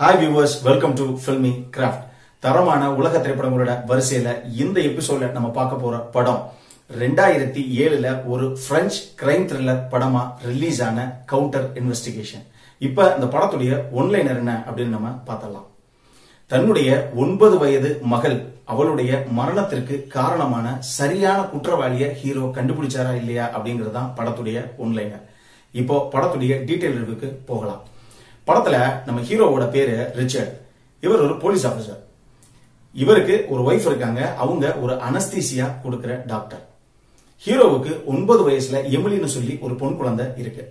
hi viewers welcome to filmy craft தரமான உலக திரைப்படங்களோட வரிசையில இந்த எபிசோட்ல நம்ம பார்க்க போற படம் ரெண்டாயிரத்தி ஏழுல ஒரு பிரெஞ்சு கிரைம் த்ரில்லர் படமா ரிலீஸ் ஆன கவுண்டர் இன்வெஸ்டிகேஷன் இப்ப இந்த படத்துடைய ஒன்லைனர் என்ன அப்படின்னு நம்ம பார்த்தலாம் தன்னுடைய ஒன்பது வயது மகள் அவளுடைய மரணத்திற்கு காரணமான சரியான குற்றவாளிய ஹீரோ கண்டுபிடிச்சாரா இல்லையா அப்படிங்கிறது தான் படத்துடைய ஒன்லைனர் இப்போ படத்துடைய டீடைல் ரிவ்யூக்கு போகலாம் படத்துல நம்ம ஹீரோவோட பேரு ரிச்சர்ட் இவர் ஒரு போலீஸ் ஆபீசர் இவருக்கு ஒரு ஒய்ஃப் இருக்காங்க அவங்க ஒரு அனஸ்தீசியா கொடுக்கிற டாக்டர் ஹீரோவுக்கு ஒன்பது வயசுல எமிலின்னு சொல்லி ஒரு பொன் குழந்தை இருக்கு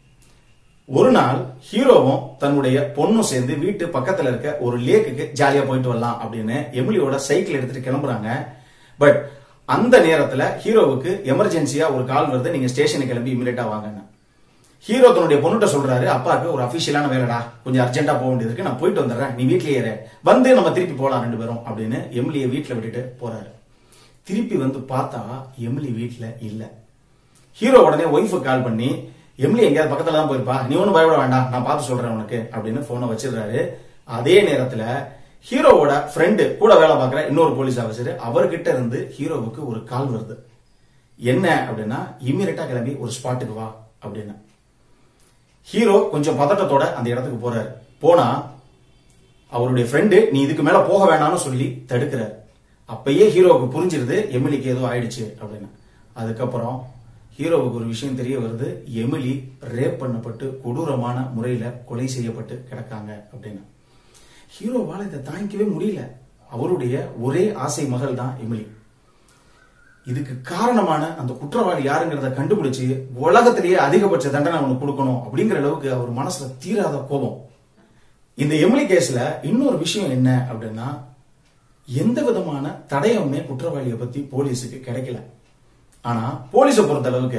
ஒரு நாள் ஹீரோவும் தன்னுடைய பொண்ணும் சேர்ந்து வீட்டு பக்கத்துல இருக்க ஒரு லேக்குக்கு ஜாலியா போயிட்டு வரலாம் அப்படின்னு எமிலியோட சைக்கிள் எடுத்துட்டு கிளம்புறாங்க பட் அந்த நேரத்துல ஹீரோவுக்கு எமர்ஜென்சியா ஒரு கால் வருது நீங்க ஸ்டேஷனுக்கு கிளம்பி இமீடியட்டா வாங்கன்னு ஹீரோ தன்னுடைய பொண்ணுகிட்ட சொல்றாரு அப்பாவுக்கு ஒரு அபிஷியலான வேலைடா கொஞ்சம் அர்ஜென்ட்டா போக வேண்டியது இருக்கு நான் போயிட்டு வந்துடுறேன் நீ வீட்லயே இரு வந்து நம்ம திருப்பி போலாம் ரெண்டு பேரும் அப்படின்னு எமிலியை வீட்டுல விட்டுட்டு போறாரு திருப்பி வந்து பார்த்தா எமிலி வீட்ல இல்ல ஹீரோ உடனே ஒய்ஃபு கால் பண்ணி எமிலி எங்கேயாவது பக்கத்துல தான் போயிருப்பா நீ ஒன்றும் பயப்பட வேண்டாம் நான் பார்த்து சொல்றேன் உனக்கு அப்படின்னு போனை வச்சிடுறாரு அதே நேரத்துல ஹீரோவோட ஃப்ரெண்டு கூட வேலை பார்க்குற இன்னொரு போலீஸ் ஆஃபீஸர் அவர்கிட்ட இருந்து ஹீரோவுக்கு ஒரு கால் வருது என்ன அப்படின்னா இம்மீடியட்டா கிளம்பி ஒரு ஸ்பாட்டுக்கு வா அப்படின்னு ஹீரோ கொஞ்சம் பதட்டத்தோட அந்த இடத்துக்கு போறாரு போனா அவருடைய ஃப்ரெண்டு நீ இதுக்கு மேல போக வேணாம்னு சொல்லி தடுக்கிறார் அப்பயே ஹீரோவுக்கு புரிஞ்சிருது எமிலிக்கு ஏதோ ஆயிடுச்சு அப்படின்னு அதுக்கப்புறம் ஹீரோவுக்கு ஒரு விஷயம் தெரிய வருது எமிலி ரேப் பண்ணப்பட்டு கொடூரமான முறையில கொலை செய்யப்பட்டு கிடக்காங்க அப்படின்னு ஹீரோவால இதை தாங்கிக்கவே முடியல அவருடைய ஒரே ஆசை மகள் தான் எமிலி இதுக்கு காரணமான அந்த குற்றவாளி யாருங்கிறத கண்டுபிடிச்சு உலகத்திலேயே அதிகபட்ச தண்டனை அவனுக்கு கொடுக்கணும் அப்படிங்கிற அளவுக்கு அவர் மனசுல தீராத கோபம் இந்த எமிலி கேஸ்ல இன்னொரு விஷயம் என்ன அப்படின்னா எந்த விதமான தடயமுமே குற்றவாளியை பத்தி போலீஸுக்கு கிடைக்கல ஆனா போலீஸை பொறுத்த அளவுக்கு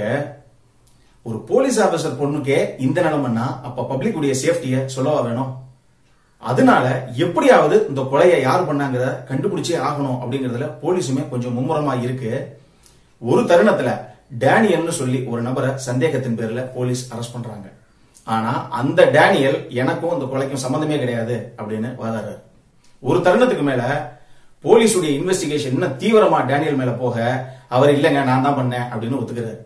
ஒரு போலீஸ் ஆபீசர் பொண்ணுக்கே இந்த நிலைமைன்னா அப்ப பப்ளிக் உடைய சேஃப்டிய சொல்லவா வேணும் அதனால எப்படியாவது இந்த கொலையை யார் பண்ணாங்கிறத கண்டுபிடிச்சே ஆகணும் அப்படிங்கறதுல போலீஸுமே கொஞ்சம் மும்முரமா இருக்கு ஒரு தருணத்துல டேனியல்னு சொல்லி ஒரு நபரை சந்தேகத்தின் பேர்ல போலீஸ் அரெஸ்ட் பண்றாங்க ஆனா அந்த டேனியல் எனக்கும் இந்த கொலைக்கும் சம்பந்தமே கிடையாது அப்படின்னு வாதாடுறாரு ஒரு தருணத்துக்கு மேல போலீஸுடைய இன்வெஸ்டிகேஷன் இன்னும் தீவிரமா டேனியல் மேல போக அவர் இல்லைங்க நான் தான் பண்ணேன் அப்படின்னு ஒத்துக்கிறாரு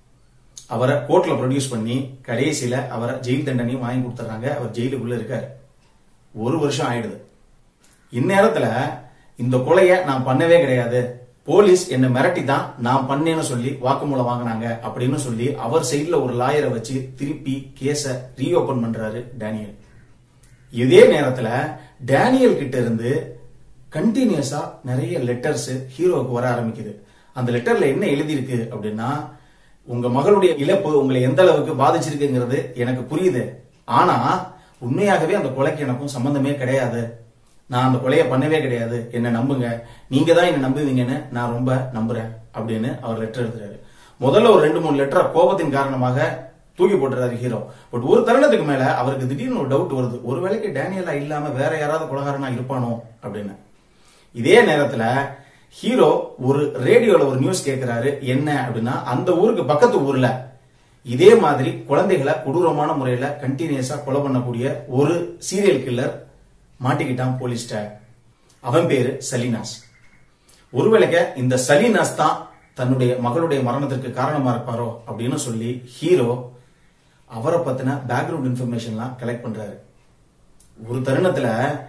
அவரை கோர்ட்ல ப்ரொடியூஸ் பண்ணி கடைசியில அவரை ஜெயில் தண்டனையும் வாங்கி கொடுத்துறாங்க அவர் ஜெயிலுக்குள்ள இருக்காரு ஒரு வருஷம் ஆயிடுது இந்நேரத்துல இந்த கொலைய நான் பண்ணவே கிடையாது போலீஸ் என்ன மிரட்டி தான் நான் பண்ணேன்னு சொல்லி வாக்குமூலம் வாங்கினாங்க அப்படின்னு சொல்லி அவர் சைட்ல ஒரு லாயரை வச்சு திருப்பி கேஸ ரீஓபன் பண்றாரு டேனியல் இதே நேரத்துல டேனியல் கிட்ட இருந்து கண்டினியூஸா நிறைய லெட்டர்ஸ் ஹீரோவுக்கு வர ஆரம்பிக்குது அந்த லெட்டர்ல என்ன எழுதியிருக்கு அப்படின்னா உங்க மகளுடைய இழப்பு உங்களை எந்த அளவுக்கு பாதிச்சிருக்குங்கிறது எனக்கு புரியுது ஆனா உண்மையாகவே அந்த கொலைக்கு எனக்கும் சம்பந்தமே கிடையாது நான் அந்த கொலையை பண்ணவே கிடையாது என்ன நம்புங்க நீங்க தான் என்ன நம்புவீங்கன்னு நான் ரொம்ப நம்புறேன் அப்படின்னு அவர் லெட்டர் எழுதுறாரு முதல்ல ஒரு ரெண்டு மூணு லெட்டர் கோபத்தின் காரணமாக தூக்கி போட்டுறாரு ஹீரோ பட் ஒரு தருணத்துக்கு மேல அவருக்கு திடீர்னு ஒரு டவுட் வருது ஒருவேளைக்கு டேனியலா இல்லாம வேற யாராவது கொலகாரனா இருப்பானோ அப்படின்னு இதே நேரத்துல ஹீரோ ஒரு ரேடியோல ஒரு நியூஸ் கேட்கிறாரு என்ன அப்படின்னா அந்த ஊருக்கு பக்கத்து ஊர்ல இதே மாதிரி குழந்தைகளை கொடூரமான முறையில கண்டினியூஸா கொலை பண்ணக்கூடிய ஒரு சீரியல் கில்லர் மாட்டிக்கிட்டான் போலீஸ்ட அவன் பேரு சலீனாஸ் ஒருவேளைக்கு இந்த சலீனாஸ் தான் தன்னுடைய மகளுடைய மரணத்திற்கு காரணமா இருப்பாரோ அப்படின்னு சொல்லி ஹீரோ அவரை பத்தின பேக்ரவுண்ட் இன்ஃபர்மேஷன்லாம் கலெக்ட் பண்றாரு ஒரு தருணத்துல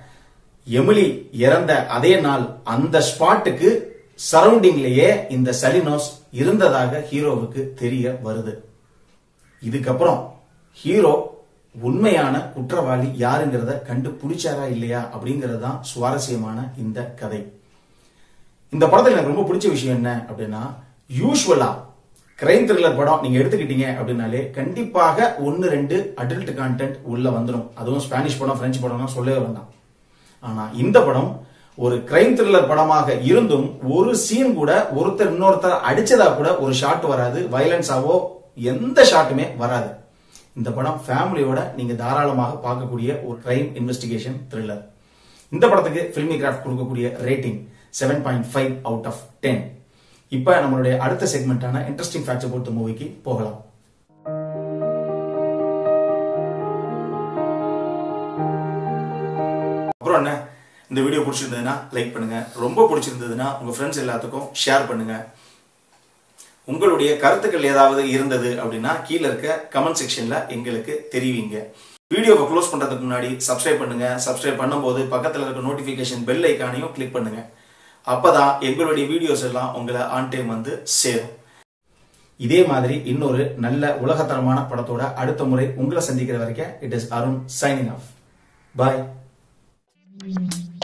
எமிலி இறந்த அதே நாள் அந்த ஸ்பாட்டுக்கு சரௌண்டிங்லயே இந்த சலினோஸ் இருந்ததாக ஹீரோவுக்கு தெரிய வருது இதுக்கப்புறம் ஹீரோ உண்மையான குற்றவாளி யாருங்கிறத கண்டுபிடிச்சாரா இல்லையா அப்படிங்கிறது தான் சுவாரஸ்யமான இந்த கதை இந்த படத்துல எனக்கு ரொம்ப பிடிச்ச விஷயம் என்ன அப்படின்னா யூஸ்வலா கிரைம் த்ரில்லர் படம் நீங்க எடுத்துக்கிட்டீங்க அப்படின்னாலே கண்டிப்பாக ஒன்னு ரெண்டு அடல்ட் கான்டென்ட் உள்ள வந்துடும் அதுவும் ஸ்பானிஷ் படம் பிரெஞ்சு படம்லாம் சொல்லவே வேண்டாம் ஆனா இந்த படம் ஒரு கிரைம் த்ரில்லர் படமாக இருந்தும் ஒரு சீன் கூட ஒருத்தர் இன்னொருத்தர் அடிச்சதா கூட ஒரு ஷாட் வராது வயலன்ஸாவோ எந்த ஷாட்டுமே வராது இந்த படம் ஃபேமிலியோட நீங்க தாராளமாக பார்க்கக்கூடிய ஒரு கிரைம் இன்வெஸ்டிகேஷன் த்ரில்லர் இந்த படத்துக்கு பிலிமி கிராஃப்ட் கொடுக்கக்கூடிய rating seven point five out of ten இப்ப நம்மளுடைய அடுத்த செக்மெண்டான இன்ட்ரெஸ்டிங் ஃபேக்ட்ஸ் அபவுட் மூவிக்கு போகலாம் அப்புறம் என்ன இந்த வீடியோ பிடிச்சிருந்ததுன்னா லைக் பண்ணுங்க ரொம்ப பிடிச்சிருந்ததுன்னா உங்க ஃப்ரெண்ட்ஸ் எல்லாத்துக்கும் ஷேர் பண்ணுங்க உங்களுடைய கருத்துக்கள் ஏதாவது இருந்தது அப்படின்னா கீழே இருக்க கமெண்ட் செக்ஷன்ல எங்களுக்கு தெரிவிங்க வீடியோவை க்ளோஸ் பண்றதுக்கு முன்னாடி சப்ஸ்கிரைப் பண்ணுங்க சப்ஸ்கிரைப் பண்ணும்போது பக்கத்துல இருக்க நோட்டிபிகேஷன் பெல் ஐக்கானையும் கிளிக் பண்ணுங்க அப்பதான் எங்களுடைய வீடியோஸ் எல்லாம் உங்களை ஆன் டைம் வந்து சேரும் இதே மாதிரி இன்னொரு நல்ல உலகத்தரமான படத்தோட அடுத்த முறை உங்களை சந்திக்கிற வரைக்கும் it is Arun signing off bye